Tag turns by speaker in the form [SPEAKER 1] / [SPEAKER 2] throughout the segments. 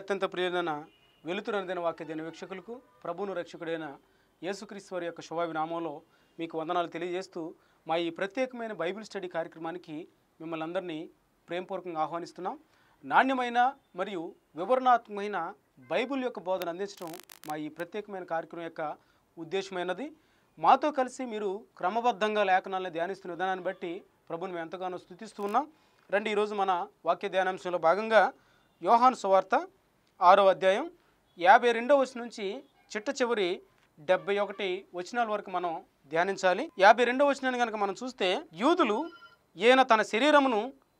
[SPEAKER 1] అత్యంత ప్రియులైన వెలుతురనదైన వాక్యదైన వీక్షకులకు ప్రభువును రక్షకుడైన యేసుక్రీస్తు వారి యొక్క శుభావినామంలో మీకు వందనాలు తెలియజేస్తూ మా ఈ ప్రత్యేకమైన బైబిల్ స్టడీ కార్యక్రమానికి మిమ్మల్ని అందరినీ ప్రేమపూర్వకంగా ఆహ్వానిస్తున్నాం నాణ్యమైన మరియు వివరణాత్మకమైన బైబిల్ యొక్క బోధన అందించడం మా ఈ ప్రత్యేకమైన కార్యక్రమం యొక్క ఉద్దేశమైనది మాతో కలిసి మీరు క్రమబద్ధంగా లేఖనాలను ధ్యానిస్తున్న విధానాన్ని బట్టి ప్రభుని మేము ఎంతగానో స్థుతిస్తూ ఉన్నాం రండి ఈరోజు మన వాక్య ధ్యానాంశంలో భాగంగా యోహాను సువార్త ఆరో అధ్యాయం యాభై రెండో వచనం నుంచి చిట్ట చివరి డెబ్బై ఒకటి వచనాల వరకు మనం ధ్యానించాలి యాభై రెండో వచనాన్ని కనుక మనం చూస్తే యూదులు ఈయన తన శరీరమును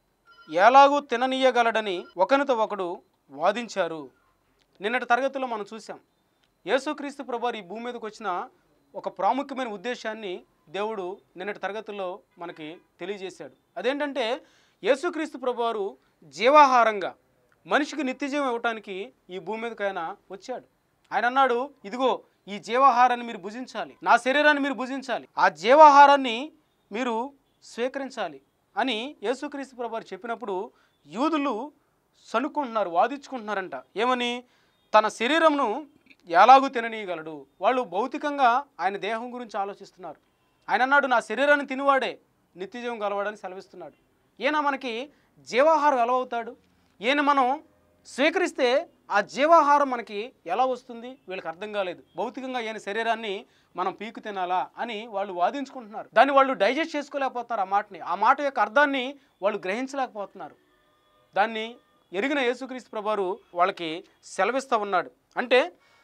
[SPEAKER 1] ఎలాగూ తిననీయగలడని ఒకరితో ఒకడు వాదించారు నిన్నటి తరగతిలో మనం చూసాం యేసుక్రీస్తు ప్రభు ఈ భూమి మీదకి వచ్చిన ఒక ప్రాముఖ్యమైన ఉద్దేశాన్ని దేవుడు నిన్నటి తరగతుల్లో మనకి తెలియజేశాడు అదేంటంటే యేసుక్రీస్తు ప్రభువారు జీవాహారంగా మనిషికి నిత్యజీవం ఇవ్వటానికి ఈ భూమి మీదకి ఆయన వచ్చాడు ఆయన అన్నాడు ఇదిగో ఈ జీవాహారాన్ని మీరు భుజించాలి నా శరీరాన్ని మీరు భుజించాలి ఆ జీవాహారాన్ని మీరు స్వీకరించాలి అని యేసుక్రీస్తు ప్రభువారు చెప్పినప్పుడు యూదులు సనుక్కుంటున్నారు వాదించుకుంటున్నారంట ఏమని తన శరీరంను ఎలాగూ తిననీయగలడు వాళ్ళు భౌతికంగా ఆయన దేహం గురించి ఆలోచిస్తున్నారు ఆయన అన్నాడు నా శరీరాన్ని తినివాడే నిత్యజీవం గలవాడని సెలవిస్తున్నాడు ఈయన మనకి జీవాహారం ఎలా అవుతాడు ఈయన మనం స్వీకరిస్తే ఆ జీవాహారం మనకి ఎలా వస్తుంది వీళ్ళకి అర్థం కాలేదు భౌతికంగా ఈయన శరీరాన్ని మనం పీకు తినాలా అని వాళ్ళు వాదించుకుంటున్నారు దాన్ని వాళ్ళు డైజెస్ట్ చేసుకోలేకపోతున్నారు ఆ మాటని ఆ మాట యొక్క అర్థాన్ని వాళ్ళు గ్రహించలేకపోతున్నారు దాన్ని ఎరిగిన యేసుక్రీస్తు ప్రభువారు వాళ్ళకి సెలవిస్తూ ఉన్నాడు అంటే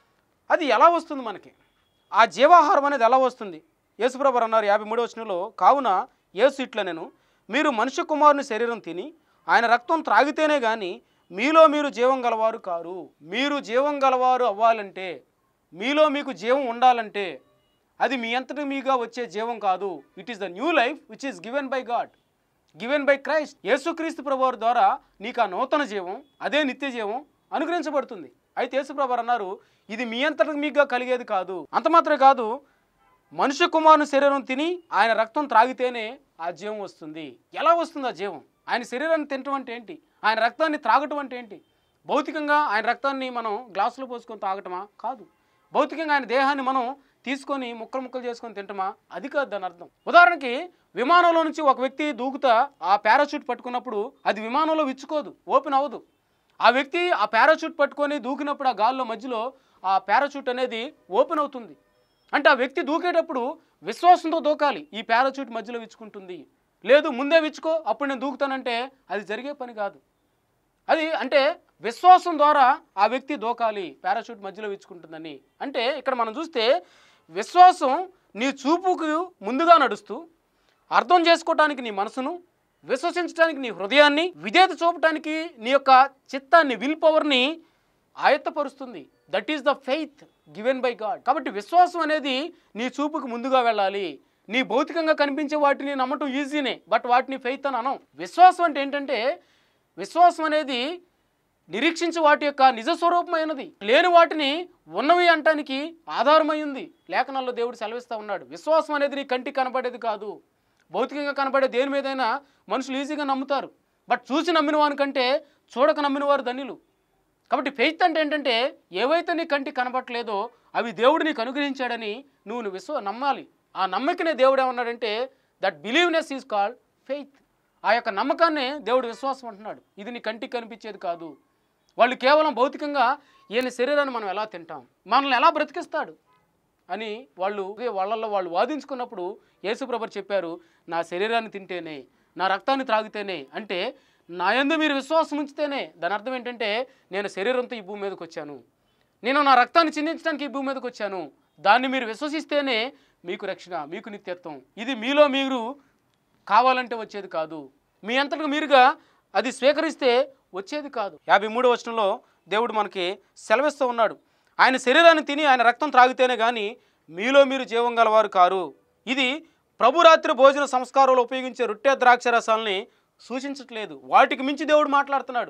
[SPEAKER 1] అది ఎలా వస్తుంది మనకి ఆ జీవాహారం అనేది ఎలా వస్తుంది యేసుప్రభు అన్నారు యాభై మూడవ వచనంలో కావున యేసు ఇట్లా నేను మీరు మనుష్య కుమారుని శరీరం తిని ఆయన రక్తం త్రాగితేనే కానీ మీలో మీరు జీవం గలవారు కారు మీరు జీవం గలవారు అవ్వాలంటే మీలో మీకు జీవం ఉండాలంటే అది మీ అంతటి మీగా వచ్చే జీవం కాదు it is the new life which is given by God given by Christ యేసుక్రీస్తు ప్రభువారి ద్వారా నీకు ఆ నూతన జీవం అదే నిత్య జీవం అనుగ్రహించబడుతుంది అయితే యేసుప్రభు అన్నారు ఇది మీ అంతటి మీగా కలిగేది కాదు అంత మాత్రమే కాదు మనుష్య కుమారుని శరీరం తిని ఆయన రక్తం త్రాగితేనే ఆ జీవం వస్తుంది ఎలా వస్తుంది ఆ జీవం ఆయన శరీరాన్ని తినటం అంటే ఏంటి ఆయన రక్తాన్ని త్రాగటం అంటే ఏంటి భౌతికంగా ఆయన రక్తాన్ని మనం గ్లాసులో పోసుకొని తాగటమా కాదు భౌతికంగా ఆయన దేహాన్ని మనం తీసుకొని ముక్కలు ముక్కలు చేసుకొని తింటమా అది కాదు దాని అర్థం ఉదాహరణకి విమానంలో నుంచి ఒక వ్యక్తి దూకుతా ఆ పారాచూట్ పట్టుకున్నప్పుడు అది విమానంలో విచ్చుకోదు ఓపెన్ అవ్వదు ఆ వ్యక్తి ఆ పారాచూట్ పట్టుకొని దూకినప్పుడు ఆ గాల్లో మధ్యలో ఆ పారాచూట్ అనేది ఓపెన్ అవుతుంది అంటే ఆ వ్యక్తి దూకేటప్పుడు విశ్వాసంతో దూకాలి ఈ పారాచూట్ మధ్యలో విచ్చుకుంటుంది లేదు ముందే విచ్చుకో అప్పుడు నేను దూకుతానంటే అది జరిగే పని కాదు అది అంటే విశ్వాసం ద్వారా ఆ వ్యక్తి దూకాలి పారాచూట్ మధ్యలో విచ్చుకుంటుందని అంటే ఇక్కడ మనం చూస్తే విశ్వాసం నీ చూపుకు ముందుగా నడుస్తూ అర్థం చేసుకోవటానికి నీ మనసును విశ్వసించడానికి నీ హృదయాన్ని విధేయత చూపటానికి నీ యొక్క చిత్తాన్ని విల్ పవర్ని ఆయత్తపరుస్తుంది that is the faith given by God కాబట్టి విశ్వాసం అనేది నీ చూపుకు ముందుగా వెళ్ళాలి నీ భౌతికంగా కనిపించే వాటిని నమ్మటం ఈజీనే బట్ వాటిని ఫెయిత్ అని అనం విశ్వాసం అంటే ఏంటంటే విశ్వాసం అనేది నిరీక్షించి వాటి యొక్క నిజ స్వరూపమైనది లేని వాటిని ఉన్నవి అంటానికి ఆధారమై ఉంది లేఖనాల్లో దేవుడు సెలవిస్తూ ఉన్నాడు విశ్వాసం అనేది నీ కంటికి కనబడేది కాదు భౌతికంగా కనబడే దేని మీదైనా మనుషులు ఈజీగా నమ్ముతారు బట్ చూసి నమ్మిన వానికంటే చూడక నమ్మిన వారు ధన్యులు కాబట్టి ఫెయిత్ అంటే ఏంటంటే ఏవైతే నీ కంటికి కనబట్టలేదో అవి దేవుడు నీకు అనుగ్రహించాడని నువ్వు నువ్వు విశ్వ నమ్మాలి ఆ నమ్మకనే దేవుడు ఏమన్నాడంటే that believeness is called faith ఆ యొక్క నమ్మకాన్ని దేవుడు విశ్వాసం అంటున్నాడు ఇది నీ కంటికి కనిపించేది కాదు వాళ్ళు కేవలం భౌతికంగా ఈయన శరీరాన్ని మనం ఎలా తింటాం మనల్ని ఎలా బ్రతికిస్తాడు అని వాళ్ళు ఇదే వాళ్ళల్లో వాళ్ళు వాదించుకున్నప్పుడు యేసుప్రభర్ చెప్పారు నా శరీరాన్ని తింటేనే నా రక్తాన్ని త్రాగితేనే అంటే నా యందు మీరు విశ్వాసం ఉంచితేనే దాని అర్థం ఏంటంటే నేను శరీరంతో ఈ భూమి మీదకి వచ్చాను నేను నా రక్తాన్ని చిందించడానికి ఈ భూమి మీదకి వచ్చాను దాన్ని మీరు విశ్వసిస్తేనే మీకు రక్షణ మీకు నిత్యత్వం ఇది మీలో మీరు కావాలంటే వచ్చేది కాదు మీ అంతటా మీరుగా అది స్వీకరిస్తే వచ్చేది కాదు యాభై మూడో వచనంలో దేవుడు మనకి సెలవిస్తూ ఉన్నాడు ఆయన శరీరాన్ని తిని ఆయన రక్తం త్రాగితేనే కానీ మీలో మీరు జీవం గలవారు కారు ఇది ప్రభురాత్రి భోజన సంస్కారంలో ఉపయోగించే రొట్టె ద్రాక్ష రసాలని సూచించట్లేదు వాటికి మించి దేవుడు మాట్లాడుతున్నాడు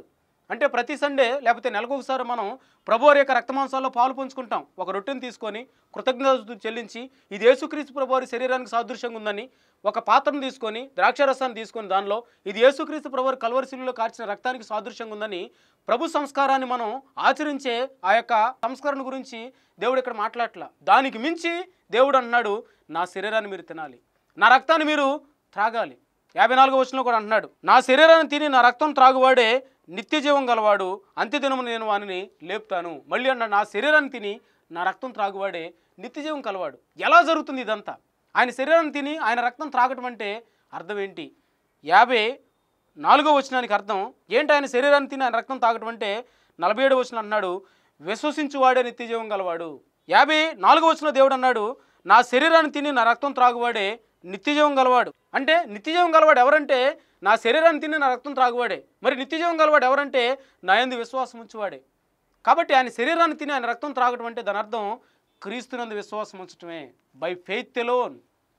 [SPEAKER 1] అంటే ప్రతి సండే లేకపోతే నెలకు ఒకసారి మనం ప్రభువారి యొక్క రక్తమాంసాల్లో పాలు పంచుకుంటాం ఒక రొట్టెని తీసుకొని కృతజ్ఞతలు చెల్లించి ఇది యేసుక్రీస్తు ప్రభువారి శరీరానికి సాదృశ్యంగా ఉందని ఒక పాత్రను తీసుకొని ద్రాక్షారసాన్ని తీసుకొని దానిలో ఇది యేసుక్రీస్తు ప్రభువారి కల్వరిశిలో కార్చిన రక్తానికి సాదృశ్యంగా ఉందని ప్రభు సంస్కారాన్ని మనం ఆచరించే ఆ యొక్క సంస్కరణ గురించి దేవుడు ఇక్కడ మాట్లాడట్లా దానికి మించి దేవుడు అన్నాడు నా శరీరాన్ని మీరు తినాలి నా రక్తాన్ని మీరు త్రాగాలి యాభై నాలుగో వచనంలో కూడా అంటున్నాడు నా శరీరాన్ని తిని నా రక్తం త్రాగువాడే నిత్య జీవం గలవాడు అంత్యదినము నేను వానిని లేపుతాను మళ్ళీ అన్నాడు నా శరీరాన్ని తిని నా రక్తం త్రాగువాడే నిత్య జీవం కలవాడు ఎలా జరుగుతుంది ఇదంతా ఆయన శరీరాన్ని తిని ఆయన రక్తం త్రాగటం అంటే అర్థం ఏంటి యాభై నాలుగో వచనానికి అర్థం ఏంటి ఆయన శరీరాన్ని తిని ఆయన రక్తం తాగటం అంటే నలభై ఏడో వచనం అన్నాడు విశ్వసించువాడే నిత్య జీవం గలవాడు యాభై నాలుగో వచనం దేవుడు అన్నాడు నా శరీరాన్ని తిని నా రక్తం త్రాగువాడే నిత్యజీవం గలవాడు అంటే నిత్యజీవం గలవాడు ఎవరంటే నా శరీరాన్ని తిని నా రక్తం త్రాగువాడే మరి నిత్యజీవం గలవాడు ఎవరంటే నా యందు విశ్వాసం ఉంచువాడే కాబట్టి ఆయన శరీరాన్ని తిని ఆయన రక్తం త్రాగటం అంటే దాని అర్థం క్రీస్తునందు విశ్వాసం ఉంచటమే by faith alone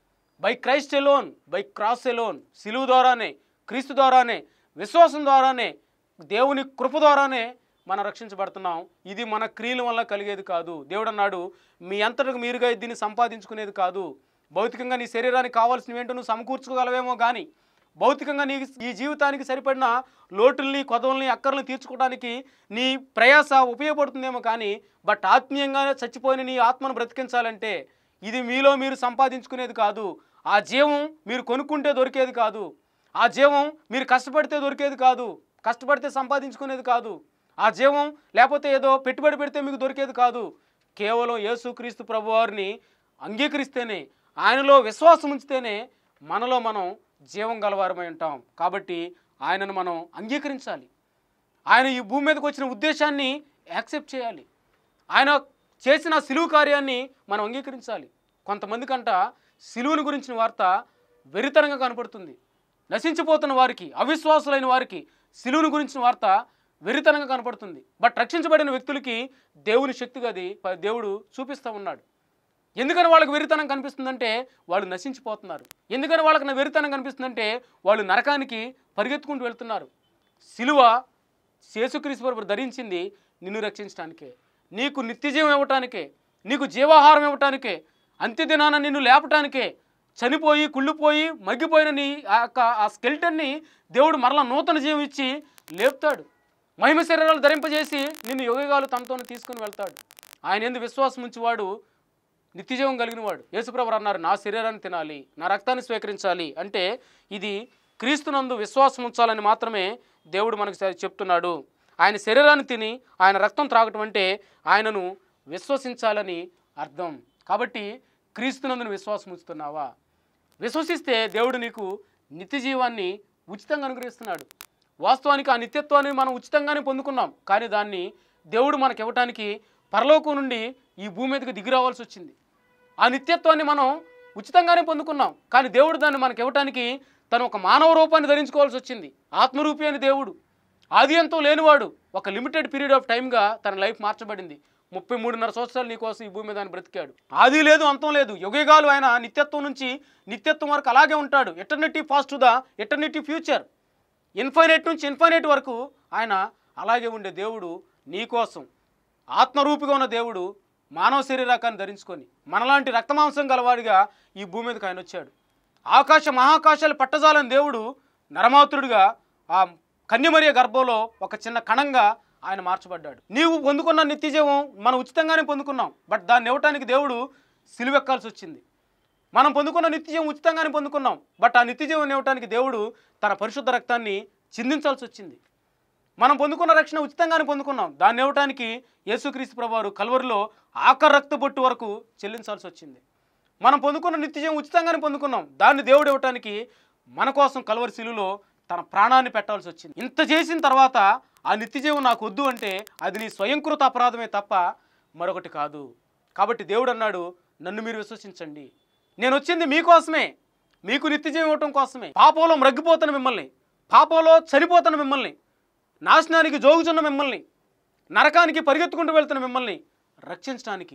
[SPEAKER 1] by Christ alone by cross alone సిలువు ద్వారానే క్రీస్తు ద్వారానే విశ్వాసం ద్వారానే దేవుని కృప ద్వారానే మనం రక్షించబడుతున్నాం ఇది మన క్రియల వల్ల కలిగేది కాదు దేవుడు అన్నాడు మీ అంతటకు మీరుగా దీన్ని సంపాదించుకునేది కాదు భౌతికంగా నీ శరీరానికి కావాల్సినవి ఏంటో నువ్వు సమకూర్చుకోగలవేమో కానీ భౌతికంగా నీ ఈ జీవితానికి సరిపడిన లోటుల్ని కొదవల్ని అక్కర్లను తీర్చుకోవడానికి నీ ప్రయాస ఉపయోగపడుతుందేమో కానీ బట్ ఆత్మీయంగా చచ్చిపోయిన నీ ఆత్మను బ్రతికించాలంటే ఇది మీలో మీరు సంపాదించుకునేది కాదు ఆ జీవం మీరు కొనుక్కుంటే దొరికేది కాదు ఆ జీవం మీరు కష్టపడితే దొరికేది కాదు కష్టపడితే సంపాదించుకునేది కాదు ఆ జీవం లేకపోతే ఏదో పెట్టుబడి పెడితే మీకు దొరికేది కాదు కేవలం యేసుక్రీస్తు ప్రభువారిని అంగీకరిస్తేనే ఆయనలో విశ్వాసం ఉంచితేనే మనలో మనం జీవం గలవారమై ఉంటాం కాబట్టి ఆయనను మనం అంగీకరించాలి ఆయన ఈ భూమి మీదకి వచ్చిన ఉద్దేశాన్ని యాక్సెప్ట్ చేయాలి ఆయన చేసిన సిలువు కార్యాన్ని మనం అంగీకరించాలి కొంతమంది కంట సిలువుని గురించిన వార్త వెరితనంగా కనపడుతుంది నశించిపోతున్న వారికి అవిశ్వాసులైన వారికి సిలువుని గురించిన వార్త వెరితనంగా కనపడుతుంది బట్ రక్షించబడిన వ్యక్తులకి దేవుని శక్తిగా అది ప- దేవుడు చూపిస్తూ ఉన్నాడు ఎందుకని వాళ్ళకి వెరితనం కనిపిస్తుందంటే వాళ్ళు నశించిపోతున్నారు ఎందుకని వాళ్ళకి నా వెరితనం కనిపిస్తుందంటే వాళ్ళు నరకానికి పరిగెత్తుకుంటూ వెళ్తున్నారు సిలువ శేసుక్రీస్తు ప్రభు ధరించింది నిన్ను రక్షించడానికే నీకు నిత్యజీవం ఇవ్వటానికే నీకు జీవాహారం ఇవ్వటానికే అంత్యదినాన నిన్ను లేపటానికే చనిపోయి కుళ్ళిపోయి మగ్గిపోయిన నీ ఆ యొక్క ఆ స్కెల్టన్ని దేవుడు మరలా నూతన జీవం ఇచ్చి లేపుతాడు మహిమ శరీరాలు ధరింపజేసి నిన్ను యోగగాలు తనతో తీసుకుని వెళ్తాడు ఆయన ఎందు విశ్వాసం ఉంచేవాడు నిత్యజీవం కలిగిన వాడు యేసుప్రభు అన్నారు నా శరీరాన్ని తినాలి నా రక్తాన్ని స్వీకరించాలి అంటే ఇది క్రీస్తునందు విశ్వాసం ఉంచాలని మాత్రమే దేవుడు మనకు చె- చెప్తున్నాడు ఆయన శరీరాన్ని తిని ఆయన రక్తం త్రాగటం అంటే ఆయనను విశ్వసించాలని అర్థం కాబట్టి క్రీస్తునందును విశ్వాసం ఉంచుతున్నావా విశ్వసిస్తే దేవుడు నీకు నిత్య జీవాన్ని ఉచితంగా అనుగ్రహిస్తున్నాడు వాస్తవానికి ఆ నిత్యత్వాన్ని మనం ఉచితంగానే పొందుకున్నాం కానీ దాన్ని దేవుడు మనకి ఇవ్వటానికి పరలోకం నుండి ఈ భూమి మీదకి దిగి రావాల్సి వచ్చింది ఆ నిత్యత్వాన్ని మనం ఉచితంగానే పొందుకున్నాం కానీ దేవుడు దాన్ని మనకి ఇవ్వటానికి తను ఒక మానవ రూపాన్ని ధరించుకోవాల్సి వచ్చింది ఆత్మరూపి అని దేవుడు ఆది అంతం లేనివాడు ఒక లిమిటెడ్ పీరియడ్ ఆఫ్ టైంగా తన లైఫ్ మార్చబడింది ముప్పై మూడున్నర సంవత్సరాలు నీకోసం ఈ భూమి మీద ఆయన బ్రతికాడు ఆది లేదు అంతం లేదు యుగయుగాలు ఆయన నిత్యత్వం నుంచి నిత్యత్వం వరకు అలాగే ఉంటాడు eternity past to the eternity future infinite నుంచి ఇన్ఫైనైట్ వరకు ఆయన అలాగే ఉండే దేవుడు నీ కోసం ఆత్మరూపిగా ఉన్న దేవుడు మానవ శరీరాకాన్ని ధరించుకొని మనలాంటి రక్తమాంసం గలవాడిగా ఈ భూమి మీదకి ఆయన వచ్చాడు ఆకాశ మహాకాశాలు పట్టజాలని దేవుడు నరమాతుడుగా ఆ కన్యమరియ గర్భంలో ఒక చిన్న కణంగా ఆయన మార్చబడ్డాడు నీవు పొందుకున్న నిత్యజీవం మనం ఉచితంగానే పొందుకున్నాం బట్ దాన్ని ఇవ్వటానికి దేవుడు సిలువెక్కాల్సి వచ్చింది మనం పొందుకున్న నిత్యజీవం ఉచితంగానే పొందుకున్నాం బట్ ఆ నిత్యజీవం ఇవ్వటానికి దేవుడు తన పరిశుద్ధ రక్తాన్ని చిందించాల్సి వచ్చింది మనం పొందుకున్న రక్షణ ఉచితంగానే పొందుకున్నాం దాన్ని ఇవ్వటానికి యేసుక్రీస్తు ప్రభువారు కల్వరిలో ఆఖరి రక్త బొట్టు వరకు చెల్లించాల్సి వచ్చింది మనం పొందుకున్న నిత్యజీవం ఉచితంగానే పొందుకున్నాం దాన్ని దేవుడు ఇవ్వటానికి మన కోసం కల్వరి శిలులో తన ప్రాణాన్ని పెట్టాల్సి వచ్చింది ఇంత చేసిన తర్వాత ఆ నిత్యజీవం నాకు వద్దు అంటే అది నీ స్వయంకృత అపరాధమే తప్ప మరొకటి కాదు కాబట్టి దేవుడు అన్నాడు నన్ను మీరు విశ్వసించండి నేను వచ్చింది మీకోసమే మీకు నిత్యజీవం ఇవ్వటం కోసమే పాపంలో మ్రగ్గిపోతున్న మిమ్మల్ని పాపంలో చనిపోతున్న మిమ్మల్ని నాశనానికి జోగుచున్న మిమ్మల్ని నరకానికి పరిగెత్తుకుంటూ వెళ్తున్న మిమ్మల్ని రక్షించడానికి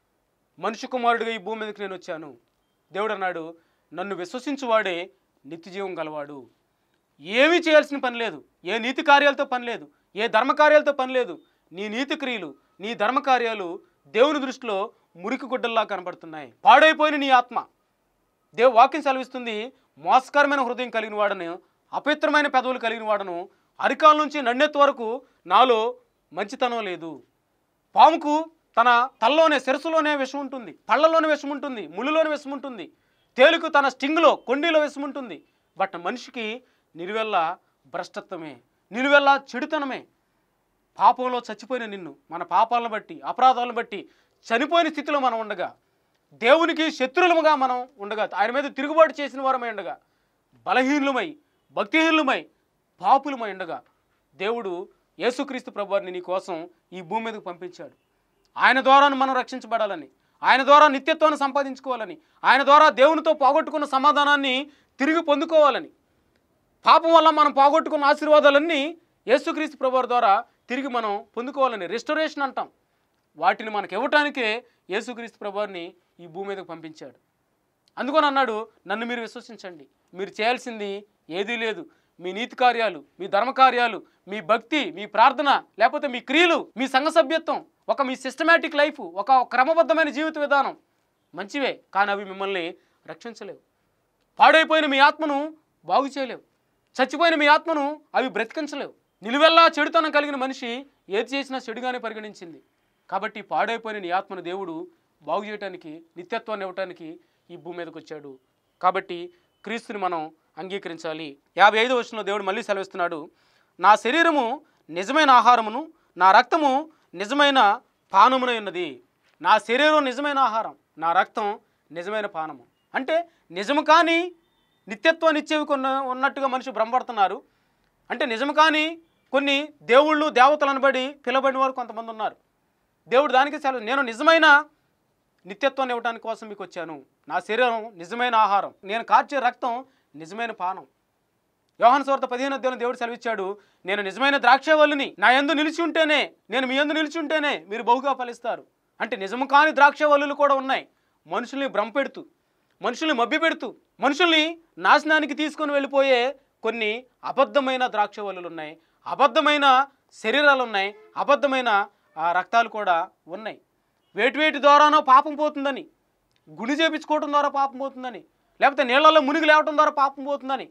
[SPEAKER 1] మనుష్య కుమారుడిగా ఈ భూమి మీదకి నేను వచ్చాను దేవుడు అన్నాడు నన్ను విశ్వసించువాడే నిత్యజీవం గలవాడు ఏమీ చేయాల్సిన పని లేదు ఏ నీతి కార్యాలతో పని లేదు ఏ ధర్మకార్యాలతో పని లేదు నీ నీతి క్రియలు నీ ధర్మకార్యాలు దేవుని దృష్టిలో మురికి గుడ్డల్లా కనబడుతున్నాయి పాడైపోయిన నీ ఆత్మ దేవు వాక్యం సెలవిస్తుంది మోసకరమైన హృదయం కలిగిన వాడను అపవిత్రమైన పెదవులు కలిగిన వాడను అరికాల నుంచి నన్నెత్తు వరకు నాలో మంచితనం లేదు పాముకు తన తలలోనే శిరస్సులోనే విషం ఉంటుంది పళ్ళలోనే విషం ఉంటుంది ముళ్ళులోనే విషం ఉంటుంది తేలుకు తన స్టింగ్లో కొండీలో విషం ఉంటుంది బట్ మనిషికి నిలువెల్ల భ్రష్టత్వమే నిలువెల్ల చెడుతనమే పాపంలో చచ్చిపోయిన నిన్ను మన పాపాలను బట్టి అపరాధాలను బట్టి చనిపోయిన స్థితిలో మనం ఉండగా దేవునికి శత్రులముగా మనం ఉండగా ఆయన మీద తిరుగుబాటు చేసిన వారమై ఉండగా బలహీనులమై భక్తిహీనులమై పాపులమై ఉండగా దేవుడు యేసుక్రీస్తు ప్రభువారిని నీ కోసం ఈ భూమి మీదకు పంపించాడు ఆయన ద్వారా మనం రక్షించబడాలని ఆయన ద్వారా నిత్యత్వాన్ని సంపాదించుకోవాలని ఆయన ద్వారా దేవునితో పోగొట్టుకున్న సమాధానాన్ని తిరిగి పొందుకోవాలని పాపం వల్ల మనం పోగొట్టుకున్న ఆశీర్వాదాలన్నీ యేసుక్రీస్తు ప్రభువారి ద్వారా తిరిగి మనం పొందుకోవాలని రెస్టరేషన్ అంటాం వాటిని మనకు ఇవ్వటానికే యేసుక్రీస్తు ప్రభువారిని ఈ భూమి మీదకు పంపించాడు అందుకని అన్నాడు నన్ను మీరు విశ్వసించండి మీరు చేయాల్సింది ఏదీ లేదు మీ నీతి కార్యాలు మీ ధర్మ కార్యాలు మీ భక్తి మీ ప్రార్థన లేకపోతే మీ క్రియలు మీ సంఘ సభ్యత్వం ఒక మీ సిస్టమేటిక్ లైఫ్ ఒక క్రమబద్ధమైన జీవిత విధానం మంచివే కానీ అవి మిమ్మల్ని రక్షించలేవు పాడైపోయిన మీ ఆత్మను బాగు చేయలేవు చచ్చిపోయిన మీ ఆత్మను అవి బ్రతికించలేవు నిలువెల్లా చెడుతనం కలిగిన మనిషి ఏది చేసినా చెడుగానే పరిగణించింది కాబట్టి పాడైపోయిన నీ ఆత్మను దేవుడు బాగు చేయడానికి నిత్యత్వాన్ని ఇవ్వటానికి ఈ భూమి మీదకి వచ్చాడు కాబట్టి క్రీస్తుని మనం అంగీకరించాలి యాభై ఐదు వచనంలో దేవుడు మళ్ళీ సెలవిస్తున్నాడు నా శరీరము నిజమైన ఆహారమును నా రక్తము నిజమైన పానమునై ఉన్నది నా శరీరం నిజమైన ఆహారం నా రక్తం నిజమైన పానము అంటే నిజము కానీ నిత్యత్వాన్ని ఇచ్చేవి కొన్ని ఉన్నట్టుగా మనిషి భ్రమపడుతున్నారు అంటే నిజము కానీ కొన్ని దేవుళ్ళు దేవతలు అనబడి పిలబడిన వారు కొంతమంది ఉన్నారు దేవుడు దానికి సెలవు నేను నిజమైన నిత్యత్వాన్ని ఇవ్వడానికి కోసం మీకు వచ్చాను నా శరీరం నిజమైన ఆహారం నేను కార్చే రక్తం నిజమైన పానం యోహాను సోర్త పదిహేను అధ్యాయం దేవుడు సెలవిచ్చాడు నేను నిజమైన ద్రాక్షవల్లిని నా యందు నిలిచి ఉంటేనే నేను మీ యందు నిలిచి ఉంటేనే మీరు బహుగా ఫలిస్తారు అంటే నిజము కాని ద్రాక్షవల్లులు కూడా ఉన్నాయి మనుషుల్ని భ్రమపెడుతూ మనుషుల్ని మభ్యపెడుతూ మనుషుల్ని నాశనానికి తీసుకొని వెళ్ళిపోయే కొన్ని అబద్ధమైన ద్రాక్షవల్లులు ఉన్నాయి అబద్ధమైన శరీరాలు ఉన్నాయి అబద్ధమైన ఆ, రక్తాలు కూడా ఉన్నాయి వేటి వేటి ద్వారానో పాపం పోతుందని గుడి చేపించుకోవడం ద్వారా పాపం పోతుందని లేకపోతే నీళ్ళల్లో మునిగి లేవటం ద్వారా పాపం పోతుందని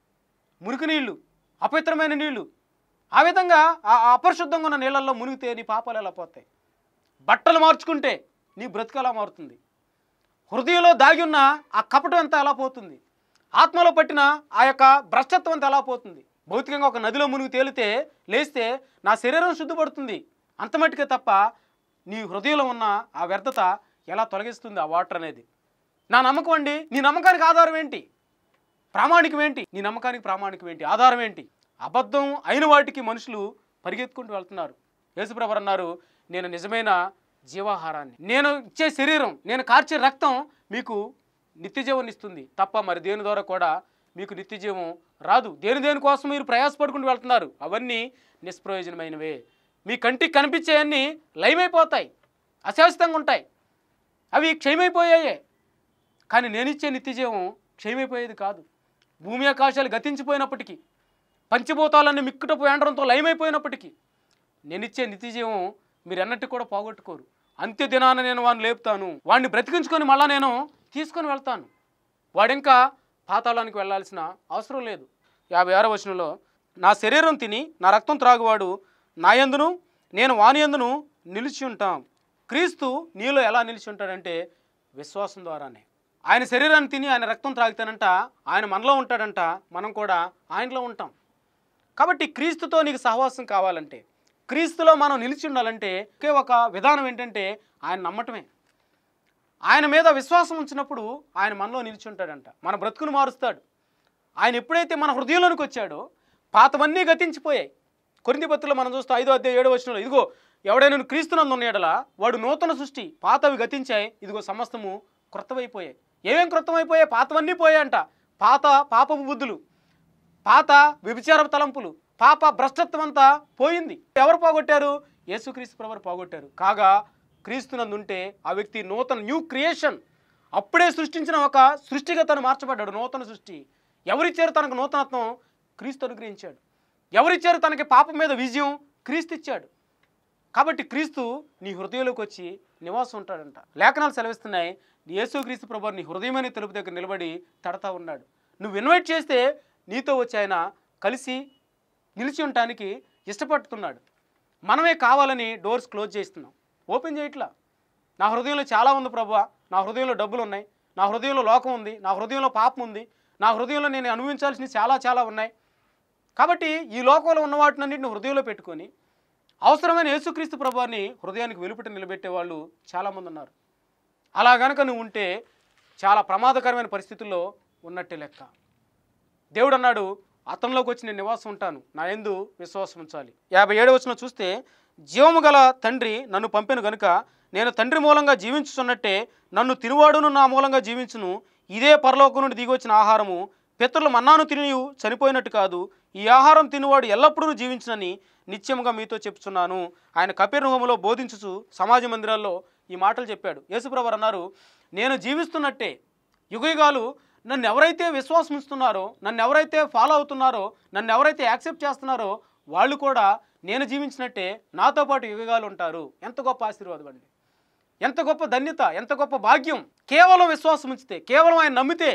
[SPEAKER 1] మురికి నీళ్లు అపవిత్రమైన నీళ్లు ఆ విధంగా ఆ ఆ అపరిశుద్ధంగా ఉన్న నీళ్ళల్లో మునిగితే నీ పాపాలు ఎలా పోతాయి బట్టలు మార్చుకుంటే నీ బ్రతుకు ఎలా మారుతుంది హృదయంలో దాగి ఉన్న ఆ కపటం ఎంత ఎలా పోతుంది ఆత్మలో పట్టిన ఆ యొక్క భ్రష్టత్వం అంతా ఎలా పోతుంది భౌతికంగా ఒక నదిలో మునిగి తేలితే లేస్తే నా శరీరం శుద్ధపడుతుంది అంత మట్టుకే తప్ప నీ హృదయంలో ఉన్న ఆ వ్యర్థత ఎలా తొలగిస్తుంది ఆ వాటర్ అనేది నా నమ్మకం అండి నీ నమ్మకానికి ఆధారం ఏంటి ప్రామాణికం ఏంటి నీ నమ్మకానికి ప్రామాణికం ఏంటి ఆధారం ఏంటి అబద్ధం అయిన వాటికి మనుషులు పరిగెత్తుకుంటూ వెళ్తున్నారు యేసుప్రభు అన్నారు నేను నిజమైన జీవాహారాన్ని నేను ఇచ్చే శరీరం నేను కార్చే రక్తం మీకు నిత్యజీవం ఇస్తుంది తప్ప మరి దేని ద్వారా కూడా మీకు నిత్యజీవం రాదు దేని దేని కోసం మీరు ప్రయాసపడుకుంటూ వెళ్తున్నారు అవన్నీ నిష్ప్రయోజనమైనవే మీ కంటికి కనిపించేవన్నీ లయమైపోతాయి అశాశ్వతంగా ఉంటాయి అవి క్షయమైపోయాయే కానీ నేనిచ్చే నిత్యజీవం క్షయమైపోయేది కాదు భూమి ఆకాశాలు గతించిపోయినప్పటికీ పంచభూతాలన్నీ మిక్కుటపు వేండడంతో లయమైపోయినప్పటికీ నేనిచ్చే నిత్యజీవం మీరు ఎన్నట్టు కూడా పోగొట్టుకోరు అంత్య దినాన నేను వాడిని లేపుతాను వాడిని బ్రతికించుకొని మళ్ళా నేను తీసుకొని వెళ్తాను వాడింకా పాతాళానికి వెళ్ళాల్సిన అవసరం లేదు యాభై ఆరో వచనంలో నా శరీరం తిని నా రక్తం త్రాగువాడు నా యందును నేను వాని యందును నిలిచి ఉంటాం క్రీస్తు నీలో ఎలా నిలిచి ఉంటాడంటే విశ్వాసం ద్వారానే ఆయన శరీరాన్ని తిని ఆయన రక్తం త్రాగితేనంట ఆయన మనలో ఉంటాడంట మనం కూడా ఆయనలో ఉంటాం కాబట్టి క్రీస్తుతో నీకు సహవాసం కావాలంటే క్రీస్తులో మనం నిలిచి ఉండాలంటే ఒకే ఒక విధానం ఏంటంటే ఆయన నమ్మటమే ఆయన మీద విశ్వాసం ఉంచినప్పుడు ఆయన మనలో నిలిచి ఉంటాడంట మన బ్రతుకును మారుస్తాడు ఆయన ఎప్పుడైతే మన హృదయంలోనికి వచ్చాడో పాతవన్నీ గతించిపోయాయి కొరింది పత్రిలో మనం చూస్తే ఐదో అధ్యాయ ఏడో వచ్చిన ఇదిగో ఎవడైనా క్రీస్తునందు ఉన్న ఎడల వాడు నూతన సృష్టి పాతవి గతించాయి ఇదిగో సమస్తము క్రొత్తవైపోయాయి ఏమేం క్రొత్తమైపోయాయి పాతవన్నీ పోయాయంట పాత పాపపు బుద్ధులు పాత వ్యభిచార తలంపులు పాప భ్రష్టత్వం అంతా పోయింది ఎవరు పోగొట్టారు యేసుక్రీస్తు ప్రభు పోగొట్టారు కాగా క్రీస్తునందుంటే ఆ వ్యక్తి నూతన న్యూ క్రియేషన్ అప్పుడే సృష్టించిన ఒక సృష్టిగా తను మార్చబడ్డాడు నూతన సృష్టి ఎవరిచ్చారు తనకు నూతనత్వం క్రీస్తు అనుగ్రహించాడు ఎవరిచ్చారు తనకి పాపం మీద విజయం క్రీస్తు ఇచ్చాడు కాబట్టి క్రీస్తు నీ హృదయంలోకి వచ్చి నివాసం ఉంటాడంట లేఖనాలు సెలవిస్తున్నాయి యేసు క్రీస్తు ప్రభు నీ హృదయమైన తలుపు దగ్గర నిలబడి తడతా ఉన్నాడు నువ్వు ఇన్వైట్ చేస్తే నీతో వచ్చి ఆయన కలిసి నిలిచి ఉండటానికి ఇష్టపడుతున్నాడు మనమే కావాలని డోర్స్ క్లోజ్ చేస్తున్నాం ఓపెన్ చేయట్లా నా హృదయంలో చాలా ఉంది ప్రభు నా హృదయంలో డబ్బులు ఉన్నాయి నా హృదయంలో లోకం ఉంది నా హృదయంలో పాపం ఉంది నా హృదయంలో నేను అనుభవించాల్సినవి చాలా చాలా ఉన్నాయి కాబట్టి ఈ లోకంలో ఉన్న వాటినన్నింటిని హృదయంలో పెట్టుకొని అవసరమైన యేసుక్రీస్తు ప్రభువాన్ని హృదయానికి వెలుపట నిలబెట్టే వాళ్ళు చాలామంది ఉన్నారు అలా గనుక నువ్వు ఉంటే చాలా ప్రమాదకరమైన పరిస్థితుల్లో ఉన్నట్టే లెక్క దేవుడు అన్నాడు అతనిలోకి వచ్చి నేను నివాసం ఉంటాను నా ఎందు విశ్వాసం ఉంచాలి యాభై ఏడు వచ్చిన చూస్తే జీవము గల తండ్రి నన్ను పంపిన గనుక నేను తండ్రి మూలంగా జీవించుచున్నట్టే నన్ను తినువాడును నా మూలంగా జీవించును ఇదే పరలోకం నుండి దిగొచ్చిన ఆహారము పితరులు మన్నాను తిని చనిపోయినట్టు కాదు ఈ ఆహారం తినువాడు ఎల్లప్పుడూ జీవించునని నిత్యముగా మీతో చెప్తున్నాను ఆయన కపిర్హోములో బోధించుచు సమాజ మందిరాల్లో ఈ మాటలు చెప్పాడు యేసుప్రభు అన్నారు నేను జీవిస్తున్నట్టే యుగయుగాలు నన్ను ఎవరైతే విశ్వాసం ఉంచుతున్నారో నన్ను ఎవరైతే ఫాలో అవుతున్నారో నన్ను ఎవరైతే యాక్సెప్ట్ చేస్తున్నారో వాళ్ళు కూడా నేను జీవించినట్టే నాతో పాటు యుగగాలు ఉంటారు ఎంత గొప్ప ఆశీర్వాదం అండి ఎంత గొప్ప ధన్యత ఎంత గొప్ప భాగ్యం కేవలం విశ్వాసం ఉంచితే కేవలం ఆయన నమ్మితే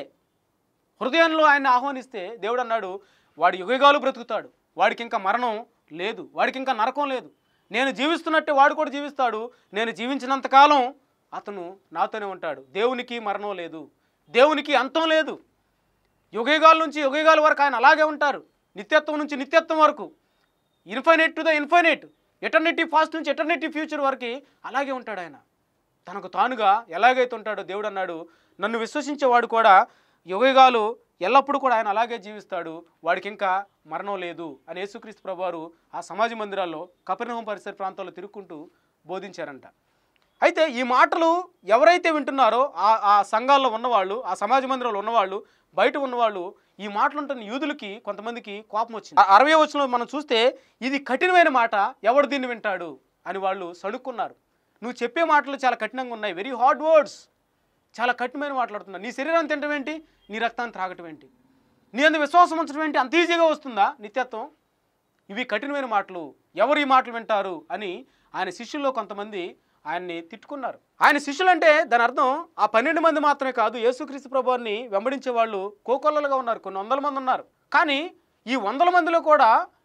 [SPEAKER 1] హృదయంలో ఆయన ఆహ్వానిస్తే దేవుడు అన్నాడు వాడు యుగయుగాలు బ్రతుకుతాడు వాడికి ఇంకా మరణం లేదు వాడికి ఇంకా నరకం లేదు నేను జీవిస్తున్నట్టే వాడు కూడా జీవిస్తాడు నేను జీవించినంతకాలం అతను నాతోనే ఉంటాడు దేవునికి మరణం లేదు దేవునికి అంతం లేదు యుగయుగాల నుంచి యుగయుగాల వరకు ఆయన అలాగే ఉంటారు నిత్యత్వం నుంచి నిత్యత్వం వరకు infinite to the infinite eternity past నుంచి ఎటర్నిటీ ఫ్యూచర్ వరకు అలాగే ఉంటాడు ఆయన తనకు తానుగా ఎలాగైతే ఉంటాడో దేవుడు అన్నాడు నన్ను విశ్వసించేవాడు కూడా యుగయుగాలు ఎల్లప్పుడూ కూడా ఆయన అలాగే జీవిస్తాడు వాడికి ఇంకా మరణం లేదు అని యేసుక్రీస్తు ప్రభువారు ఆ సమాజ మందిరాల్లో కపెర్నహూం పరిసర ప్రాంతాల్లో తిరుక్కుంటూ బోధించారంట అయితే ఈ మాటలు ఎవరైతే వింటున్నారో ఆ ఆ సంఘాల్లో ఉన్నవాళ్ళు ఆ సమాజ మందిరంలో ఉన్నవాళ్ళు బయట ఉన్నవాళ్ళు ఈ మాటలు ఉంటున్న యూదులకి కొంతమందికి కోపం వచ్చింది ఆ అరవై వచ్చిన మనం చూస్తే ఇది కఠినమైన మాట ఎవడు దీన్ని వింటాడు అని వాళ్ళు సణుక్కున్నారు నువ్వు చెప్పే మాటలు చాలా కఠినంగా ఉన్నాయి వెరీ హార్డ్ వర్డ్స్ చాలా కఠినమైన మాట్లాడుతున్నావు నీ శరీరాన్ని తినడం ఏంటి నీ రక్తాన్ని త్రాగటం ఏంటి నీ అందు విశ్వాసం ఉంచడం ఏంటి అంత ఈజీగా వస్తుందా నిత్యత్వం ఇవి కఠినమైన మాటలు ఎవరు ఈ మాటలు వింటారు అని ఆయన శిష్యుల్లో కొంతమంది ఆయన్ని తిట్టుకున్నారు ఆయన శిష్యులు అంటే దాని అర్థం ఆ పన్నెండు మంది మాత్రమే కాదు యేసుక్రీస్తు ప్రభువాన్ని వెంబడించే వాళ్ళు కోకొల్లలుగా ఉన్నారు కొన్ని వందల మంది ఉన్నారు కానీ ఈ వందల మందిలో కూడా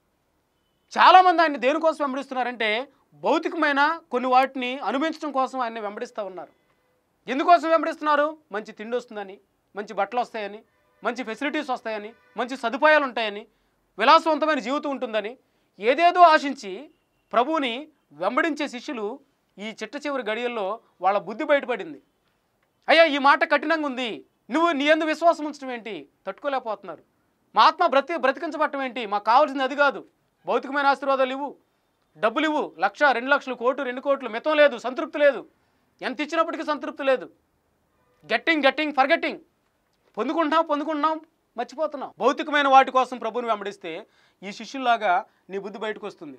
[SPEAKER 1] చాలామంది ఆయన్ని దేనికోసం వెంబడిస్తున్నారంటే భౌతికమైన కొన్ని వాటిని అనుభవించడం కోసం ఆయన్ని వెంబడిస్తూ ఉన్నారు ఎందుకోసం వెంబడిస్తున్నారు మంచి తిండి వస్తుందని మంచి బట్టలు వస్తాయని మంచి ఫెసిలిటీస్ వస్తాయని మంచి సదుపాయాలు ఉంటాయని విలాసవంతమైన జీవితం ఉంటుందని ఏదేదో ఆశించి ప్రభువుని వెంబడించే శిష్యులు ఈ చిట్ట చివరి గడియల్లో వాళ్ళ బుద్ధి బయటపడింది అయ్యా ఈ మాట కఠినంగా ఉంది నువ్వు నీ ఎందు విశ్వాసం ఉంచడం ఏంటి తట్టుకోలేకపోతున్నారు మా ఆత్మ బ్రతి బ్రతికించబట్టం ఏంటి మాకు కావాల్సింది అది కాదు భౌతికమైన ఆశీర్వాదాలు ఇవ్వు డబ్బులు ఇవ్వు లక్ష రెండు లక్షలు కోటు రెండు కోట్లు మితం లేదు సంతృప్తి లేదు ఎంత ఇచ్చినప్పటికీ సంతృప్తి లేదు గెట్టింగ్ గెట్టింగ్ ఫర్గెట్టింగ్ పొందుకుంటున్నాం పొందుకుంటున్నాం మర్చిపోతున్నాం భౌతికమైన వాటి కోసం ప్రభువుని వెంబడిస్తే ఈ శిష్యుల్లాగా నీ బుద్ధి బయటకు వస్తుంది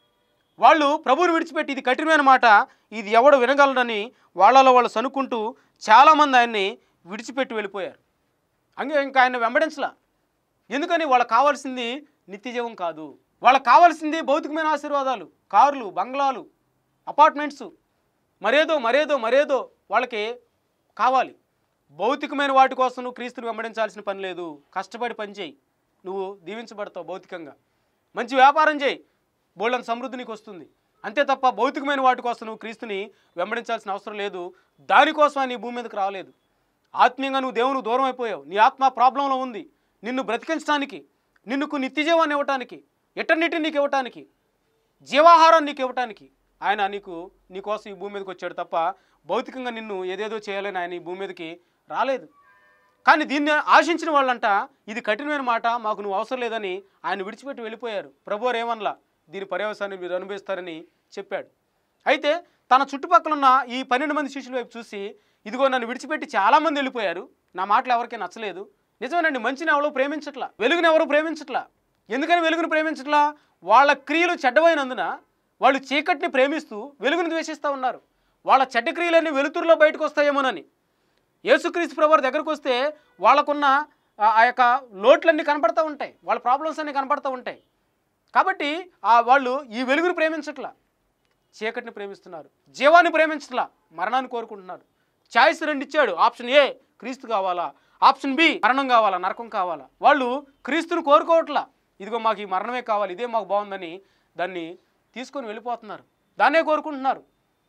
[SPEAKER 1] వాళ్ళు ప్రభువుని విడిచిపెట్టి ఇది కఠినమైన మాట ఇది ఎవడు వినగలడని వాళ్ళలో వాళ్ళు సనుక్కుంటూ చాలామంది ఆయన్ని విడిచిపెట్టి వెళ్ళిపోయారు అంగే ఇంకా ఆయన వెంబడించలా ఎందుకని వాళ్ళకి కావాల్సింది నిత్యజీవం కాదు వాళ్ళకి కావాల్సింది భౌతికమైన ఆశీర్వాదాలు కార్లు బంగ్లాలు అపార్ట్మెంట్స్ మరేదో మరేదో మరేదో వాళ్ళకి కావాలి భౌతికమైన వాటి కోసం నువ్వు క్రీస్తుని వెంబడించాల్సిన పని లేదు కష్టపడి పని చేయి నువ్వు దీవించబడతావు భౌతికంగా మంచి వ్యాపారం చేయి బోళ్ళని సమృద్ధి నీకు వస్తుంది అంతే తప్ప భౌతికమైన వాటి కోసం నువ్వు క్రీస్తుని వెంబడించాల్సిన అవసరం లేదు దానికోసం నీ భూమి మీదకి రాలేదు ఆత్మీయంగా నువ్వు దేవునికి దూరం అయిపోయావు నీ ఆత్మ ప్రాబ్లంలో ఉంది నిన్ను బ్రతికించడానికి నిన్నుకు నిత్యజీవాన్ని ఇవ్వటానికి ఎటర్నిటీ నీకు ఇవ్వటానికి జీవాహారం నీకు ఇవ్వటానికి ఆయన నీకు నీకోసం ఈ భూమి మీదకి వచ్చాడు తప్ప భౌతికంగా నిన్ను ఏదేదో చేయాలని ఆయన ఈ భూమి మీదకి రాలేదు కానీ దీన్ని ఆశించిన వాళ్ళంట ఇది కఠినమైన మాట మాకు నువ్వు అవసరం లేదని ఆయన విడిచిపెట్టి వెళ్ళిపోయారు ప్రభువారు ఏమనలా దీని పర్యవసాన్ని మీరు అనుభవిస్తారని చెప్పాడు అయితే తన చుట్టుపక్కల ఉన్న ఈ పన్నెండు మంది శిష్యుల వైపు చూసి ఇదిగో నన్ను విడిచిపెట్టి చాలామంది వెళ్ళిపోయారు నా మాటలు ఎవరికీ నచ్చలేదు నిజమేనండి మంచిని ఎవరు ప్రేమించట్లా వెలుగుని ఎవరు ప్రేమించట్లా ఎందుకని వెలుగుని ప్రేమించట్లా వాళ్ళ క్రియలు చెడ్డమైనందున వాళ్ళు చీకటిని ప్రేమిస్తూ వెలుగుని ద్వేషిస్తూ ఉన్నారు వాళ్ళ చెడ్డ క్రియలన్నీ వెలుతురులో బయటకు వస్తాయేమోనని యేసుక్రీస్తు ప్రభు దగ్గరకు వస్తే వాళ్ళకున్న ఆ- ఆ యొక్క లోట్లన్నీ కనపడతా ఉంటాయి వాళ్ళ ప్రాబ్లమ్స్ అన్నీ కనపడతా ఉంటాయి కాబట్టి ఆ వాళ్ళు ఈ వెలుగును ప్రేమించట్లా చీకటిని ప్రేమిస్తున్నారు జీవాన్ని ప్రేమించట్లా మరణాన్ని కోరుకుంటున్నారు ఛాయిస్ రెండు ఇచ్చాడు ఆప్షన్ ఏ క్రీస్తు కావాలా ఆప్షన్ బి మరణం కావాలా నరకం కావాలా వాళ్ళు క్రీస్తుని కోరుకోవట్లా ఇదిగో మాకు ఈ మరణమే కావాలి ఇదే మాకు బాగుందని దాన్ని తీసుకొని వెళ్ళిపోతున్నారు దాన్నే కోరుకుంటున్నారు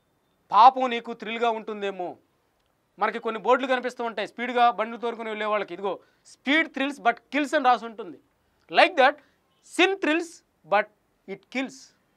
[SPEAKER 1] పాపం నీకు థ్రిల్గా ఉంటుందేమో మనకి కొన్ని బోర్డులు కనిపిస్తూ ఉంటాయి స్పీడ్గా బండ్లు తోరుకుని వెళ్ళే వాళ్ళకి ఇదిగో స్పీడ్ థ్రిల్స్ బట్ కిల్స్ అని రాసి ఉంటుంది like that sin thrills but it kills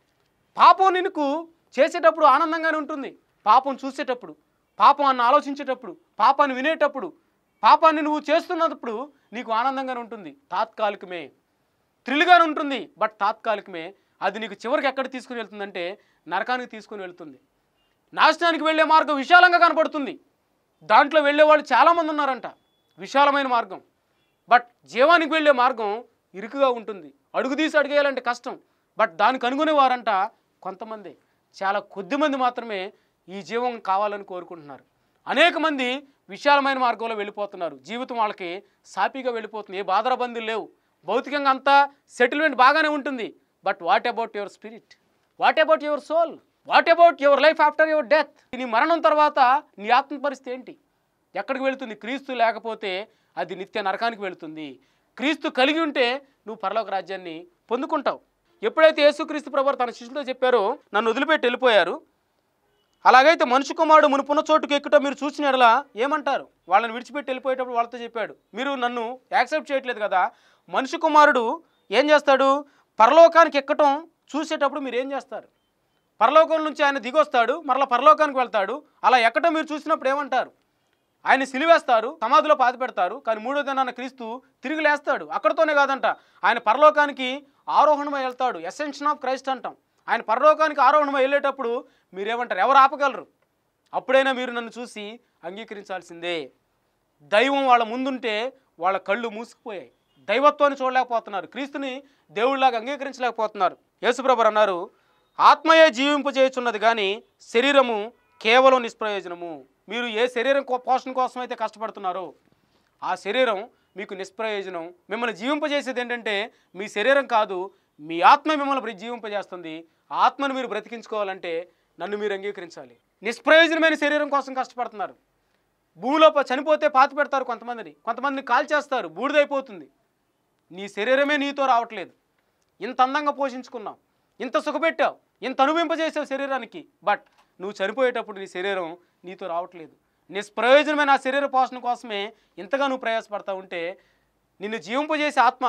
[SPEAKER 1] పాపం నిన్నుకు చేసేటప్పుడు ఆనందంగానే ఉంటుంది పాపం చూసేటప్పుడు పాపాన్ని ఆలోచించేటప్పుడు పాపాన్ని వినేటప్పుడు పాపాన్ని నువ్వు చేస్తున్నప్పుడు నీకు ఆనందంగానే ఉంటుంది తాత్కాలికమే థ్రిల్గానే ఉంటుంది బట్ తాత్కాలికమే అది నీకు చివరికి ఎక్కడ తీసుకుని వెళ్తుందంటే నరకానికి తీసుకుని వెళ్తుంది నాశనానికి వెళ్ళే మార్గం విశాలంగా కనపడుతుంది దాంట్లో వెళ్ళే వాళ్ళు చాలామంది ఉన్నారంట విశాలమైన మార్గం బట్ జీవానికి వెళ్ళే మార్గం ఇరుకుగా ఉంటుంది అడుగు తీసి అడిగేయాలంటే కష్టం బట్ దానికి అనుకునే వారంట కొంతమంది చాలా కొద్ది మంది మాత్రమే ఈ జీవం కావాలని కోరుకుంటున్నారు అనేక మంది విశాలమైన మార్గంలో వెళ్ళిపోతున్నారు జీవితం వాళ్ళకి సాపీగా వెళ్ళిపోతుంది ఏ బాధరబందులు లేవు భౌతికంగా అంతా సెటిల్మెంట్ బాగానే ఉంటుంది but what about your spirit what about your soul what about your life after your death నీ మరణం తర్వాత నీ ఆత్మ పరిస్థితి ఏంటి ఎక్కడికి వెళుతుంది క్రీస్తు లేకపోతే అది నిత్య నరకానికి వెళుతుంది క్రీస్తు కలిగి ఉంటే నువ్వు పరలోక రాజ్యాన్ని పొందుకుంటావు ఎప్పుడైతే యేసుక్రీస్తు ప్రభు తన శిష్యులతో చెప్పారో నన్ను వదిలిపెట్టి వెళ్ళిపోయారు అలాగైతే మనుషు కుమారుడు మునుపున్న చోటుకు ఎక్కుట మీరు చూసిన ఎడలా ఏమంటారు వాళ్ళని విడిచిపెట్టి వెళ్ళిపోయేటప్పుడు వాళ్ళతో చెప్పాడు మీరు నన్ను యాక్సెప్ట్ చేయట్లేదు కదా మనుషు కుమారుడు ఏం చేస్తాడు పరలోకానికి ఎక్కటం చూసేటప్పుడు మీరు ఏం చేస్తారు పరలోకం నుంచి ఆయన దిగొస్తాడు మరలా పరలోకానికి వెళ్తాడు అలా ఎక్కటం మీరు చూసినప్పుడు ఏమంటారు ఆయన సిలివేస్తారు సమాధిలో పాతి పెడతారు కానీ మూడో దినాన క్రీస్తు తిరిగి లేస్తాడు అక్కడతోనే కాదంట ఆయన పరలోకానికి ఆరోహణమై వెళ్తాడు ఎసెన్షన్ ఆఫ్ క్రైస్ట్ అంటాం ఆయన పరలోకానికి ఆరోహణమై వెళ్ళేటప్పుడు మీరేమంటారు ఎవరు ఆపగలరు అప్పుడైనా మీరు నన్ను చూసి అంగీకరించాల్సిందే దైవం వాళ్ళ ముందుంటే వాళ్ళ కళ్ళు మూసుకుపోయాయి దైవత్వాన్ని చూడలేకపోతున్నారు క్రీస్తుని దేవుడిలాగా అంగీకరించలేకపోతున్నారు యేసుప్రభు అన్నారు ఆత్మయే జీవింపజేయుచున్నది కానీ శరీరము కేవలం నిష్ప్రయోజనము మీరు ఏ శరీరం కో- పోషణ కోసం అయితే కష్టపడుతున్నారో ఆ శరీరం మీకు నిష్ప్రయోజనం మిమ్మల్ని జీవింపజేసేది ఏంటంటే మీ శరీరం కాదు మీ ఆత్మ మిమ్మల్ని బ్ర- జీవింపజేస్తుంది ఆ ఆత్మను మీరు బ్రతికించుకోవాలంటే నన్ను మీరు అంగీకరించాలి నిష్ప్రయోజనమైన శరీరం కోసం కష్టపడుతున్నారు భూమిలో ప- చనిపోతే పాతి పెడతారు కొంతమందిని కొంతమందిని కాల్చేస్తారు బూడిదైపోతుంది నీ శరీరమే నీతో రావట్లేదు ఇంత అందంగా పోషించుకున్నావు ఇంత సుఖపెట్టావు ఇంత అనుభవింపజేసావు శరీరానికి బట్ నువ్వు చనిపోయేటప్పుడు నీ శరీరం నీతో రావట్లేదు నిష్ప్రయోజనమైన ఆ శరీర పోషణ కోసమే ఇంతగా నువ్వు ప్రయాసపడతా ఉంటే నిన్ను జీవింపజేసే ఆత్మ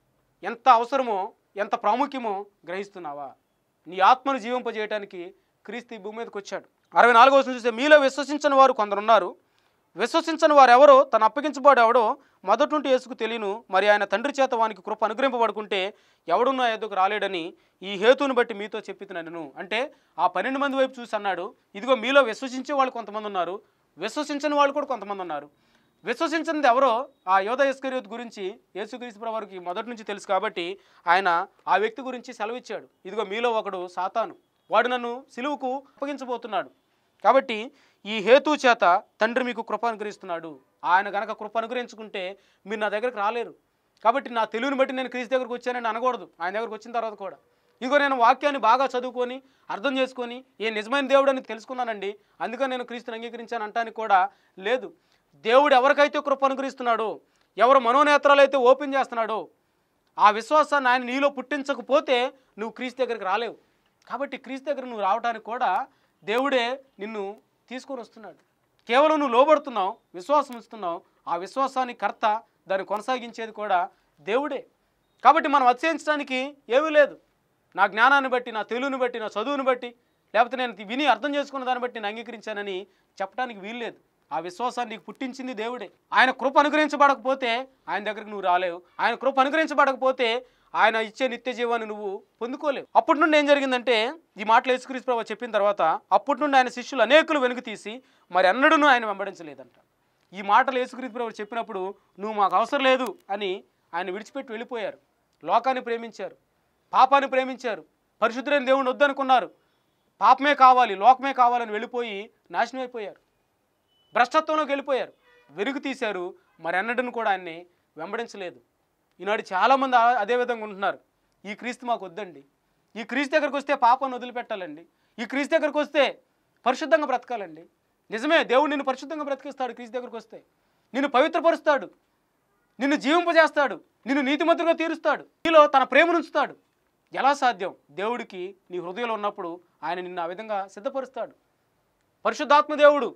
[SPEAKER 1] ఎంత అవసరమో ఎంత ప్రాముఖ్యమో గ్రహిస్తున్నావా నీ ఆత్మను జీవింపజేయడానికి క్రీస్తు ఈ భూమి మీదకి వచ్చాడు అరవై నాలుగో వచనం చూస్తే మీలో విశ్వసించని వారు కొందరున్నారు విశ్వసించని వారు ఎవరో తను అప్పగించబడు ఎవడో మొదటి నుండి యేసుకు తెలియను మరి ఆయన తండ్రి చేత వానికి కృప అనుగ్రహింపబడుకుంటే ఎవడు నా ఎదుకు రాలేడని ఈ హేతువుని బట్టి మీతో చెప్పితున్నాను అంటే ఆ పన్నెండు మంది వైపు చూసి అన్నాడు ఇదిగో మీలో విశ్వసించే వాళ్ళు కొంతమంది ఉన్నారు విశ్వసించని వాళ్ళు కూడా కొంతమంది ఉన్నారు విశ్వసించినది ఎవరో ఆ యోధ ఇస్కరియోత్ గురించి యేసుక్రీస్తు వారికి మొదటి నుంచి తెలుసు కాబట్టి ఆయన ఆ వ్యక్తి గురించి సెలవిచ్చాడు ఇదిగో మీలో ఒకడు సాతాను వాడు నన్ను సిలువుకు అప్పగించబోతున్నాడు కాబట్టి ఈ హేతు చేత తండ్రి మీకు కృప అనుగ్రహిస్తున్నాడు ఆయన గనక కృప అనుగ్రహించుకుంటే మీరు నా దగ్గరకు రాలేరు కాబట్టి నా తెలివిని బట్టి నేను క్రీస్తు దగ్గరకు వచ్చానని అనకూడదు ఆయన దగ్గరకు వచ్చిన తర్వాత కూడా ఇదిగో నేను వాక్యాన్ని బాగా చదువుకొని అర్థం చేసుకొని ఏ నిజమైన దేవుడు అని తెలుసుకున్నానండి అందుకని నేను క్రీస్తుని అంగీకరించాను అంటానికి కూడా లేదు దేవుడు ఎవరికైతే కృప అనుగ్రహిస్తున్నాడో ఎవరు మనోనేత్రాలు అయితే ఓపెన్ చేస్తున్నాడో ఆ విశ్వాసాన్ని ఆయన నీలో పుట్టించకపోతే నువ్వు క్రీస్తు దగ్గరికి రాలేవు కాబట్టి క్రీస్తు దగ్గర నువ్వు రావడానికి కూడా దేవుడే నిన్ను తీసుకొని వస్తున్నాడు కేవలం నువ్వు లోబడుతున్నావు విశ్వాసం ఇస్తున్నావు ఆ విశ్వాసాన్ని కర్త దాన్ని కొనసాగించేది కూడా దేవుడే కాబట్టి మనం అత్యయించడానికి ఏమీ లేదు నా జ్ఞానాన్ని బట్టి నా తెలుగుని బట్టి నా చదువుని బట్టి లేకపోతే నేను ఇది విని అర్థం చేసుకున్న దాన్ని బట్టి నేను అంగీకరించానని చెప్పడానికి వీల్లేదు ఆ విశ్వాసాన్ని నీకు పుట్టించింది దేవుడే ఆయన కృప అనుగ్రహించబడకపోతే ఆయన దగ్గరికి నువ్వు రాలేవు ఆయన కృప అనుగ్రహించబడకపోతే ఆయన ఇచ్చే నిత్య జీవాన్ని నువ్వు పొందుకోలేవు అప్పటి నుండి ఏం జరిగిందంటే ఈ మాటలు యేసుక్రీస్తు ప్రభు చెప్పిన తర్వాత అప్పటి నుండి ఆయన శిష్యులు అనేకులు వెనుక తీసి మరి అన్నడూ ఆయన వెంబడించలేదంట ఈ మాటలు యేసుక్రీస్తు ప్రభు చెప్పినప్పుడు నువ్వు మాకు అవసరం లేదు అని ఆయన విడిచిపెట్టి వెళ్ళిపోయారు లోకాన్ని ప్రేమించారు పాపాన్ని ప్రేమించారు పరిశుద్ధులైన దేవుని వద్దనుకున్నారు పాపమే కావాలి లోకమే కావాలని వెళ్ళిపోయి నాశనం అయిపోయారు భ్రష్టత్వంలోకి వెళ్ళిపోయారు వెలుగు తీశారు మరి అన్నడను కూడా ఆయన్ని వెంబడించలేదు ఈనాడు చాలామంది ఆ- అదే విధంగా ఉంటున్నారు ఈ క్రీస్తు మాకు వద్దండి ఈ క్రీస్తు దగ్గరకు వస్తే పాపను వదిలిపెట్టాలండి ఈ క్రీస్తు దగ్గరకు వస్తే పరిశుద్ధంగా బ్రతకాలండి నిజమే దేవుడు నిన్ను పరిశుద్ధంగా బ్రతికిస్తాడు క్రీస్తు దగ్గరకు వస్తే నిన్ను పవిత్రపరుస్తాడు నిన్ను జీవింపజేస్తాడు నిన్ను నీతిమంతులుగా తీరుస్తాడు నీలో తన ప్రేమను ఉంచుతాడు ఎలా సాధ్యం దేవుడికి నీ హృదయంలో ఉన్నప్పుడు ఆయన నిన్ను ఆ విధంగా సిద్ధపరుస్తాడు పరిశుద్ధాత్మ దేవుడు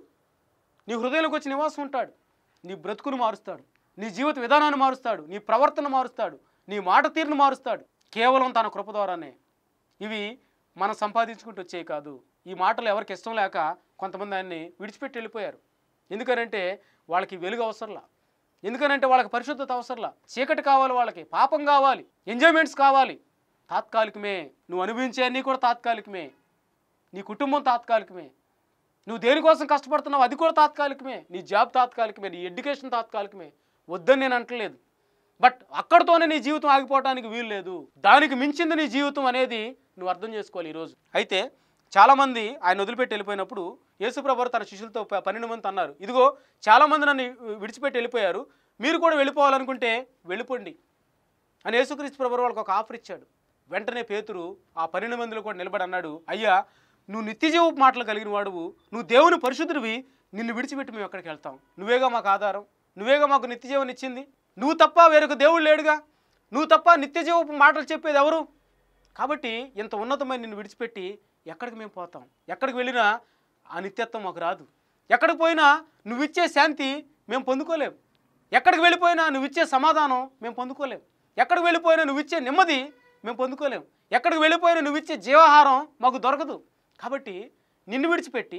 [SPEAKER 1] నీ హృదయంలోకి వచ్చి నివాసం ఉంటాడు నీ బ్రతుకును మారుస్తాడు నీ జీవిత విధానాన్ని మారుస్తాడు నీ ప్రవర్తన మారుస్తాడు నీ మాట తీరును మారుస్తాడు కేవలం తన కృప ద్వారానే ఇవి మనం సంపాదించుకుంటూ వచ్చేవి కాదు ఈ మాటలు ఎవరికి ఇష్టం లేక కొంతమంది ఆయన్ని విడిచిపెట్టి వెళ్ళిపోయారు ఎందుకనంటే వాళ్ళకి వెలుగు అవసరంలా ఎందుకనంటే వాళ్ళకి పరిశుద్ధత అవసరంలా చీకటి కావాలి వాళ్ళకి పాపం కావాలి ఎంజాయ్మెంట్స్ కావాలి తాత్కాలికమే నువ్వు అనుభవించే అన్నీ కూడా తాత్కాలికమే నీ కుటుంబం తాత్కాలికమే నువ్వు దేనికోసం కష్టపడుతున్నావు అది కూడా తాత్కాలికమే నీ జాబ్ తాత్కాలికమే నీ ఎడ్యుకేషన్ తాత్కాలికమే వద్దని నేను అంటలేదు బట్ అక్కడితోనే నీ జీవితం ఆగిపోవడానికి వీలు లేదు దానికి మించింది నీ జీవితం అనేది నువ్వు అర్థం చేసుకోవాలి ఈరోజు అయితే చాలామంది ఆయన వదిలిపెట్టి వెళ్ళిపోయినప్పుడు యేసుప్రభు తన శిష్యులతో ప- పన్నెండు మంది అన్నారు ఇదిగో చాలామంది నన్ను విడిచిపెట్టి వెళ్ళిపోయారు మీరు కూడా వెళ్ళిపోవాలనుకుంటే వెళ్ళిపోండి అని యేసుక్రీస్తు ప్రభు వాళ్ళకి ఒక ఆఫర్ ఇచ్చాడు వెంటనే పేతురు ఆ పన్నెండు మందిలో కూడా నిలబడి అన్నాడు అయ్యా నువ్వు నిత్యజీవ మాటలు కలిగిన వాడువు నువ్వు దేవుని పరిశుద్ధుడివి నిన్ను విడిచిపెట్టి మేము ఎక్కడికి వెళ్తాం నువ్వేగా మాకు ఆధారం నువ్వేగా మాకు నిత్యజీవం ఇచ్చింది నువ్వు తప్ప వేరొక దేవుడు లేడుగా నువ్వు తప్ప నిత్యజీవపు మాటలు చెప్పేది ఎవరు కాబట్టి ఇంత ఉన్నతమైన నిన్ను విడిచిపెట్టి ఎక్కడికి మేము పోతాం ఎక్కడికి వెళ్ళినా ఆ నిత్యత్వం మాకు రాదు ఎక్కడికి పోయినా నువ్వు ఇచ్చే శాంతి మేము పొందుకోలేం ఎక్కడికి వెళ్ళిపోయినా నువ్వు ఇచ్చే సమాధానం మేము పొందుకోలేం ఎక్కడికి వెళ్ళిపోయినా నువ్వు ఇచ్చే నెమ్మది మేము పొందుకోలేం ఎక్కడికి వెళ్ళిపోయినా నువ్వు ఇచ్చే జీవాహారం మాకు దొరకదు కాబట్టి నిన్ను విడిచిపెట్టి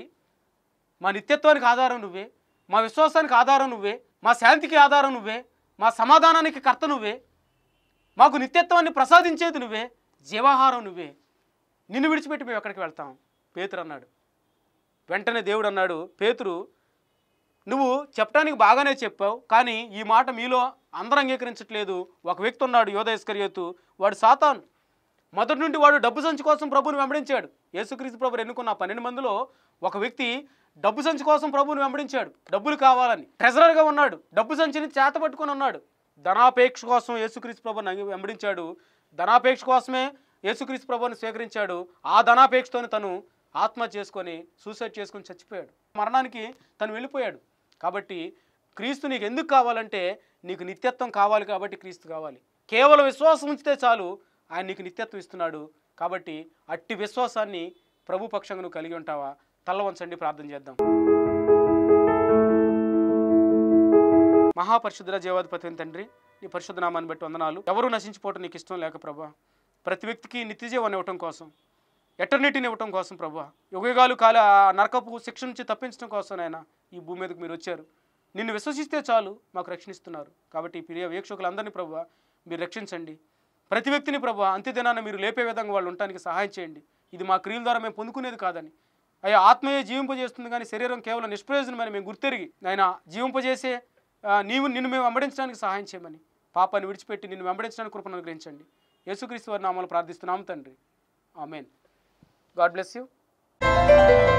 [SPEAKER 1] మా నిత్యత్వానికి ఆధారం నువ్వే మా విశ్వాసానికి ఆధారం నువ్వే మా శాంతికి ఆధారం నువ్వే మా సమాధానానికి కర్త నువ్వే మాకు నిత్యత్వాన్ని ప్రసాదించేది నువ్వే జీవాహారం నువ్వే నిన్ను విడిచిపెట్టి మేము ఎక్కడికి వెళ్తాం పేతురు అన్నాడు వెంటనే దేవుడు అన్నాడు పేతురు నువ్వు చెప్పడానికి బాగానే చెప్పావు కానీ ఈ మాట మీలో అందరూ అంగీకరించట్లేదు ఒక వ్యక్తి ఉన్నాడు యోధ ఇస్కరియోతు వాడు సాతాను మొదటి నుండి వాడు డబ్బు సంచి కోసం ప్రభువుని వెంబడించాడు యేసుక్రీస్తు ప్రభు ఎన్నుకున్న ఆ పన్నెండు మందిలో ఒక వ్యక్తి డబ్బు సంచి కోసం ప్రభువుని వెంబడించాడు డబ్బులు కావాలని ట్రెజరర్గా ఉన్నాడు డబ్బు సంచిని చేత పట్టుకొని ఉన్నాడు ధనాపేక్ష కోసం యేసుక్రీస్తు ప్రభుని అంగి- వెంబడించాడు ధనాపేక్ష కోసమే యేసుక్రీస్తు ప్రభుని స్వీకరించాడు ఆ ధనాపేక్షతోనే తను ఆత్మహత్య చేసుకొని సూసైడ్ చేసుకొని చచ్చిపోయాడు మరణానికి తను వెళ్ళిపోయాడు కాబట్టి క్రీస్తు నీకు ఎందుకు కావాలంటే నీకు నిత్యత్వం కావాలి కాబట్టి క్రీస్తు కావాలి కేవలం విశ్వాసం ఉంచితే చాలు ఆయన నీకు నిత్యత్వం ఇస్తున్నాడు కాబట్టి అట్టి విశ్వాసాన్ని ప్రభు పక్షంగా నువ్వు కలిగి ఉంటావా తల్ల వంచండి ప్రార్థన చేద్దాం మహాపరిశుద్ధ జీవాధిపతి అయిన తండ్రి నీ పరిశుద్ధ నామాన్ని బట్టి వందనాలు ఎవరు నశించిపోవటం నీకు ఇష్టం లేక ప్రభా ప్రతి వ్యక్తికి నిత్యజీవాన్ని ఇవ్వటం కోసం ఎటర్నిటీని ఇవ్వటం కోసం ప్రభా యుగయుగాలు కాల ఆ నరకపు శిక్ష నుంచి తప్పించడం కోసం ఆయన ఈ భూమి మీదకి మీరు వచ్చారు నిన్ను విశ్వసిస్తే చాలు మాకు రక్షణిస్తున్నారు కాబట్టి ఈ ప్రియ వీక్షకులందరినీ ప్రభు మీరు రక్షించండి ప్రతి వ్యక్తిని ప్రభు అంత్యదినాన్ని మీరు లేపే విధంగా వాళ్ళు ఉండటానికి సహాయం చేయండి ఇది మా క్రియల ద్వారా మేము పొందుకునేది కాదని అయ్యా ఆత్మయే జీవింపజేస్తుంది కానీ శరీరం కేవలం నిష్ప్రయోజనమని మేము గుర్తెరిగి ఆయన జీవింపజేసే ఆ, నీవు నిన్ను మేము వెంబడించడానికి సహాయం చేయమని పాపాన్ని విడిచిపెట్టి నిన్ను వెంబడించడానికి కృపను అనుగ్రహించండి యేసుక్రీస్తు వారి నామాలు ప్రార్థిస్తున్నాం తండ్రి ఆమెన్ గాడ్ బ్లెస్ యూ